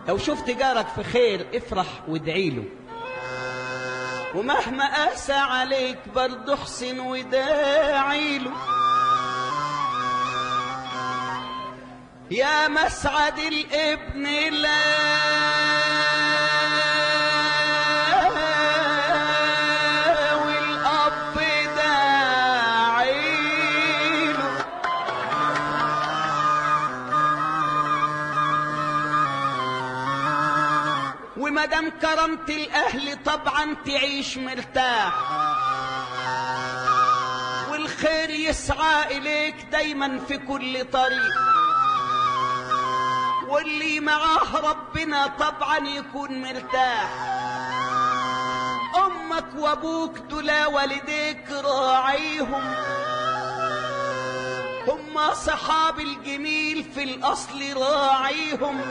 لو شفت جارك في خير افرح وادعي له ومهما قاسى عليك برضه احسن وداعي له يا مسعد الابن لا والاب داعي له ومدام كرمت الاهل طبعا تعيش مرتاح والخير يسعى اليك دايما في كل طريق واللي معاه ربنا طبعا يكون مرتاح امك وابوك دول والديك راعيهم هم صحاب الجميل في الاصل راعيهم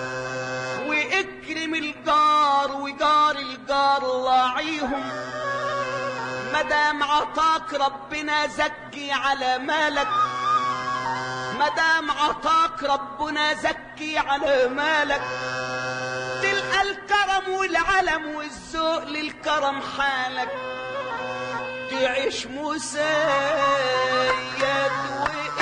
واكرم الجار وجار الجار راعيهم مدام عطاك ربنا زكي على مالك مدام عطاك ربنا زكي على مالك تلقى الكرم والعلم والذوق للكرم حالك تعيش مسيد